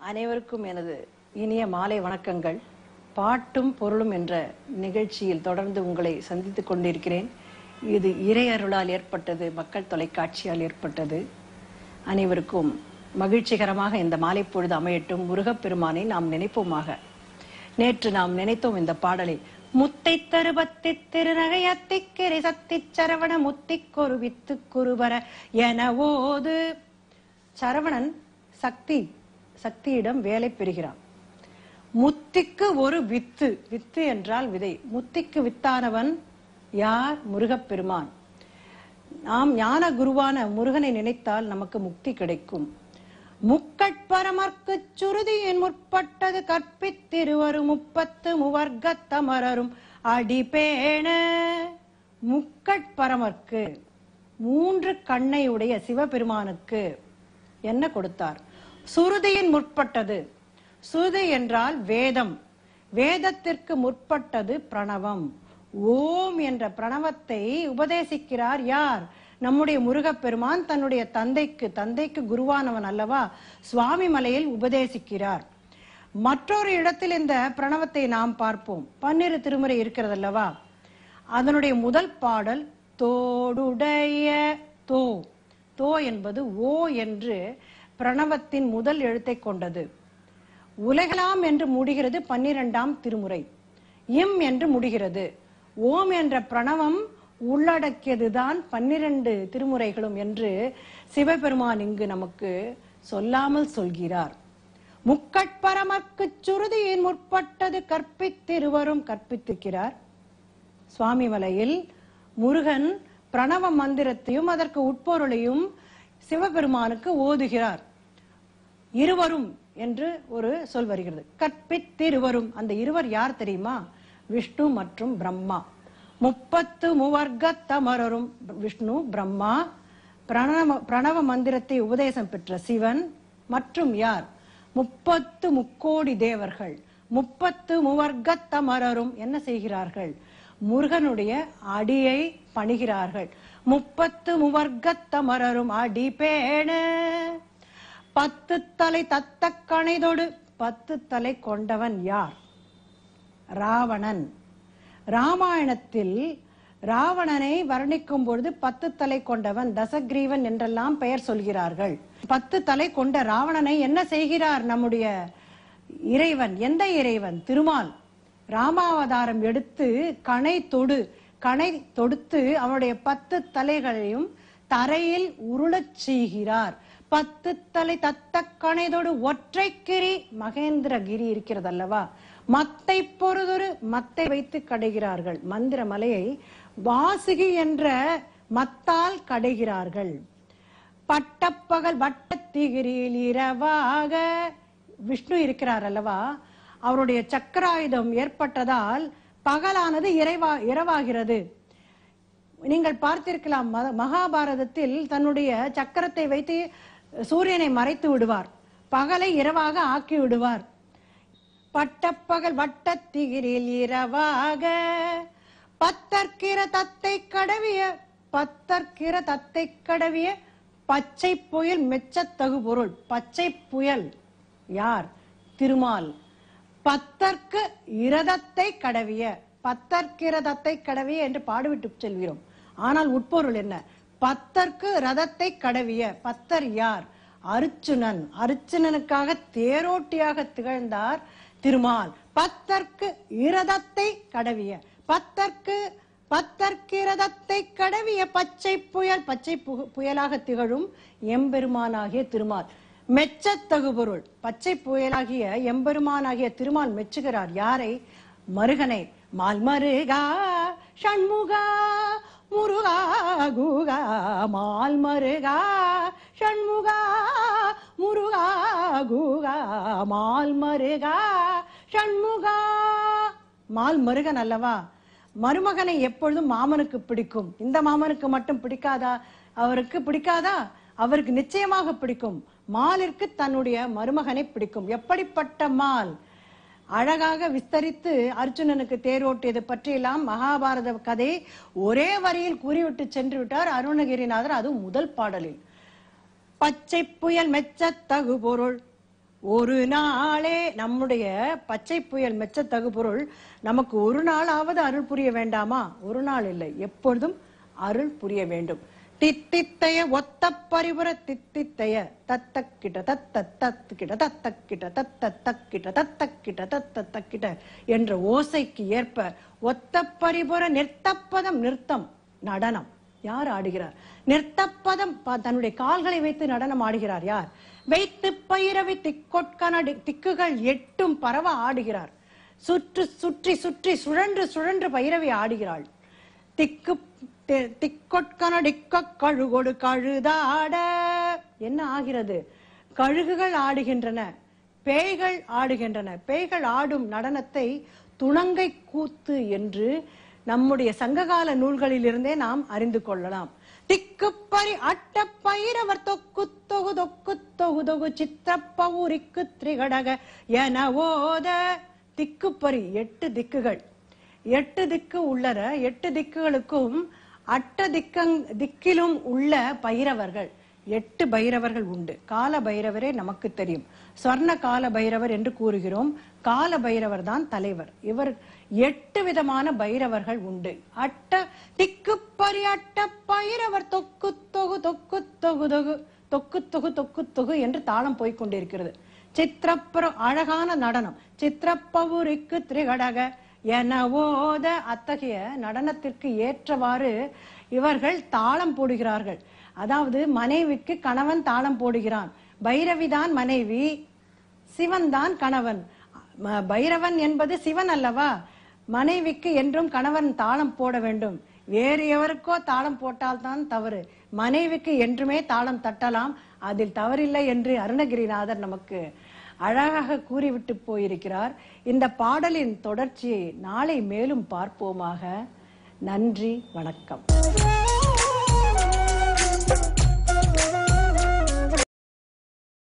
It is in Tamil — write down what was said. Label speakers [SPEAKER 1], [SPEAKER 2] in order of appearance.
[SPEAKER 1] அனைவருக்கும் எனது இனிய மாலை வணக்கங்கள் பாட்டும் பொருளும் என்ற நிகழ்ச்சியில் தொடர்ந்து உங்களை சந்தித்துக் கொண்டிருக்கிறேன் இது இறை அருளால் ஏற்பட்டது மக்கள் தொலைக்காட்சியால் ஏற்பட்டது அனைவருக்கும் மகிழ்ச்சிகரமாக இந்த மாலை பொழுது அமையட்டும் முருகப்பெருமானை நாம் நினைப்போமாக நேற்று நாம் நினைத்தோம் இந்த பாடலை முத்தை தருபத்தி திருநகையத்திக்கிரை சத்திச் சரவண முத்திக்கொரு வித்து குருவர என ஓது சரவணன் சக்தி சக்தியிடம் வேலை பெறுகிறான் முத்திக்கு ஒரு வித்து வித்து என்றால் விதை முத்திக்கு வித்தானவன் யார் முருகப்பெருமான் நாம் ஞான குருவான முருகனை நினைத்தால் நமக்கு முக்தி கிடைக்கும் முக்கட்பரமர்க்கு சுருதியின் முற்பட்டது கற்பித்திருவரும் முப்பத்து முவர்க்கத்தமரரும் அடிபேண முக்கட்பரமர்க்கு மூன்று கண்ணை உடைய சிவபெருமானுக்கு என்ன கொடுத்தார் சுருதியின் முற்பட்டது சுருதி என்றால் வேதம் வேதத்திற்கு முற்பட்டது பிரணவம் ஓம் என்ற பிரணவத்தை உபதேசிக்கிறார் யார் நம்முடைய முருகப்பெருமான் தன்னுடைய தந்தைக்கு தந்தைக்கு குருவானவன் அல்லவா சுவாமி மலையில் உபதேசிக்கிறார் மற்றொரு இடத்தில் இந்த பிரணவத்தை நாம் பார்ப்போம் பன்னிரு திருமுறை இருக்கிறது அல்லவா அதனுடைய முதல் பாடல் தோடுடைய தோ தோ என்பது ஓ என்று பிரணவத்தின் முதல் எழுத்தை கொண்டது உலகலாம் என்று முடிகிறது பன்னிரெண்டாம் திருமுறை இம் என்று முடிகிறது ஓம் என்ற பிரணவம் உள்ளடக்கியதுதான் பன்னிரண்டு திருமுறைகளும் என்று சிவபெருமான் இங்கு நமக்கு சொல்லாமல் சொல்கிறார் முக்கட்பரமர்க்கு சுருதியின் முற்பட்டது கற்பித்திருவரும் கற்பித்திருக்கிறார் சுவாமி மலையில் முருகன் பிரணவ மந்திரத்தையும் அதற்கு உட்பொருளையும் சிவபெருமானுக்கு ஓதுகிறார் இருவரும் என்று ஒரு சொல் வருகிறது கற்பித்திருவரும் அந்த இருவர் யார் தெரியுமா விஷ்ணு மற்றும் பிரம்மா முப்பத்து முவர்க்கத்தமரரும் விஷ்ணு பிரம்மா பிரணவ பிரணவ மந்திரத்தை உபதேசம் பெற்ற சிவன் மற்றும் யார் முப்பத்து முக்கோடி தேவர்கள் முப்பத்து முவர்க்கத்தமரரும் என்ன செய்கிறார்கள் முருகனுடைய அடியை பணிகிறார்கள் முப்பத்து முவர்க்கத்தமரரும் அடி பேண பத்து தலை தத்த கணைதொடு பத்து தலை கொண்டவன் யார் ராவணன் ராமாயணத்தில் ராவணனை வர்ணிக்கும் பொழுது பத்து தலை கொண்டவன் தசக்ரீவன் என்றெல்லாம் பெயர் சொல்கிறார்கள் பத்து தலை கொண்ட ராவணனை என்ன செய்கிறார் நம்முடைய இறைவன் எந்த இறைவன் திருமால் ராமாவதாரம் எடுத்து கணை தொடு கணை தொடுத்து அவனுடைய பத்து தலைகளையும் தரையில் உருளச் செய்கிறார் பத்து தலை தத்த கணைதோடு ஒற்றைக்கிரி மகேந்திரகிரி இருக்கிறது அல்லவா மத்தை பொறுதொரு மத்தை வைத்து கடைகிறார்கள் மந்திர மலையை வாசுகி என்ற மத்தால் கடைகிறார்கள் பட்டப்பகல் வட்டத்திகிரியில் இரவாக விஷ்ணு இருக்கிறார் அல்லவா அவருடைய சக்கராயுதம் ஏற்பட்டதால் பகலானது இறைவா இரவாகிறது நீங்கள் பார்த்திருக்கலாம் ம- மகாபாரதத்தில் தன்னுடைய சக்கரத்தை வைத்து சூரியனை மறைத்து விடுவார் பகலை இரவாக ஆக்கி விடுவார் பட்டப்பகல் வட்டத்திகிரில் இரவாக பத்தற்கிற தத்தை கடவிய பத்தற்கிற தத்தை கடவிய பச்சை புயல் மெச்சத்தகு பொருள் பச்சை புயல் யார் திருமால் பத்தற்கு இரதத்தை கடவிய பத்தற்கிரதத்தை கடவிய என்று பாடுவிட்டு செல்கிறோம் ஆனால் உட்பொருள் என்ன பத்தற்கு ரதத்தை கடவிய பத்தர் யார் அருச்சுனன் அருச்சுனனுக்காக தேரோட்டியாக திகழ்ந்தார் திருமால் பத்தற்கு இரதத்தை கடவிய பத்தற்கு பத்தற்கிரதத்தை கடவிய பச்சை புயல் பச்சை பு- புயலாக திகழும் எம்பெருமானாகிய திருமால் மெச்சத்தகு பொருள் பச்சை புயலாகிய எம்பெருமானாகிய திருமால் மெச்சுகிறார் யாரை மருகனை மால் மருகா ஷண்முகா முருகா குகா மால் மருகா ஷண்முகா முருகா குகா மால் மருகா ஷண்முகா மால் மருகன் அல்லவா மருமகனை எப்பொழுதும் மாமனுக்கு பிடிக்கும் இந்த மாமனுக்கு மட்டும் பிடிக்காதா அவருக்கு பிடிக்காதா அவருக்கு நிச்சயமாக பிடிக்கும் மாலிற்கு தன்னுடைய மருமகனை பிடிக்கும் எப்படிப்பட்ட மால் அழகாக விஸ்தரித்து அர்ஜுனனுக்கு தேரோட்டியது பற்றியெல்லாம் மகாபாரத கதை ஒரே வரியில் கூறிவிட்டு சென்று விட்டார் அருணகிரிநாதர் அது முதல் பாடலில் பச்சை புயல் மெச்சத்தகு பொருள் ஒரு நாளே நம்முடைய பச்சை புயல் மெச்சத்தகு பொருள் நமக்கு ஒரு நாளாவது அருள் புரிய வேண்டாமா ஒரு நாள் இல்லை எப்பொழுதும் அருள் புரிய வேண்டும் தித்தித்தைய ஒத்த பரிபுர தித்தித்தைய தத்தக்கிட்ட தத்த தத்துக்கிட்ட தத்தக்கிட்ட தத்த தக்கிட்ட தத்தக்கிட்ட தத்த தக்கிட்ட என்ற ஓசைக்கு ஏற்ப ஒத்த பரிபுர நிறுத்தப்பதம் நிறுத்தம் நடனம் யார் ஆடுகிறார் நிறுத்தப்பதம் ப- தன்னுடைய கால்களை வைத்து நடனம் ஆடுகிறார் யார் வைத்து பயிரவி திக்கொட்கன திக்குகள் எட்டும் பரவ ஆடுகிறார் சுற்று சுற்றி சுற்றி சுழன்று சுழன்று பைரவி ஆடுகிறாள் திக்கு தி- திக்கொட்கனடிக்க கழுகொடு கழுதாட என்ன ஆகிறது கழுகுகள் ஆடுகின்றன பேய்கள் ஆடுகின்றன பேய்கள் ஆடும் நடனத்தை துணங்கை கூத்து என்று நம்முடைய சங்ககால நூல்களிலிருந்தே நாம் அறிந்து கொள்ளலாம் திக்குப்பரி அட்ட பைரவர் தொக்கு தொகு தொக்கு தொகு தொகு சித்திரப்பவுரிக்கு திரிகடக என ஓத திக்குப்பரி எட்டு திக்குகள் எட்டு திக்கு உள்ளர எட்டு திக்குகளுக்கும் அட்ட திக்கங் திக்கிலும் உள்ள பைரவர்கள் எட்டு பைரவர்கள் உண்டு கால பைரவரே நமக்கு தெரியும் சொர்ண கால பைரவர் என்று கூறுகிறோம் கால பைரவர் தான் தலைவர் இவர் எட்டு விதமான பைரவர்கள் உண்டு அட்ட திக்கு பரி அட்ட பைரவர் தொக்கு தொகு தொக்கு தொகு தொகு தொக்கு தொகு தொக்கு தொகு என்று தாளம் போய்க் கொண்டிருக்கிறது சித்திரப்புற அழகான நடனம் சித்திரப்பவுரிக்கு திரிகடக என ஓத அத்தகைய நடனத்திற்கு ஏற்றவாறு இவர்கள் தாளம் போடுகிறார்கள் அதாவது மனைவிக்கு கணவன் தாளம் போடுகிறான் பைரவிதான் மனைவி சிவன் தான் கணவன் ம- பைரவன் என்பது சிவன் அல்லவா மனைவிக்கு என்றும் கணவன் தாளம் போட வேண்டும் வேறு எவருக்கோ தாளம் போட்டால்தான் தவறு மனைவிக்கு என்றுமே தாளம் தட்டலாம் அதில் தவறில்லை என்று அருணகிரிநாதர் நமக்கு அழகாக கூறிவிட்டு போயிருக்கிறார் இந்த பாடலின் தொடர்ச்சியை நாளை மேலும் பார்ப்போமாக நன்றி வணக்கம்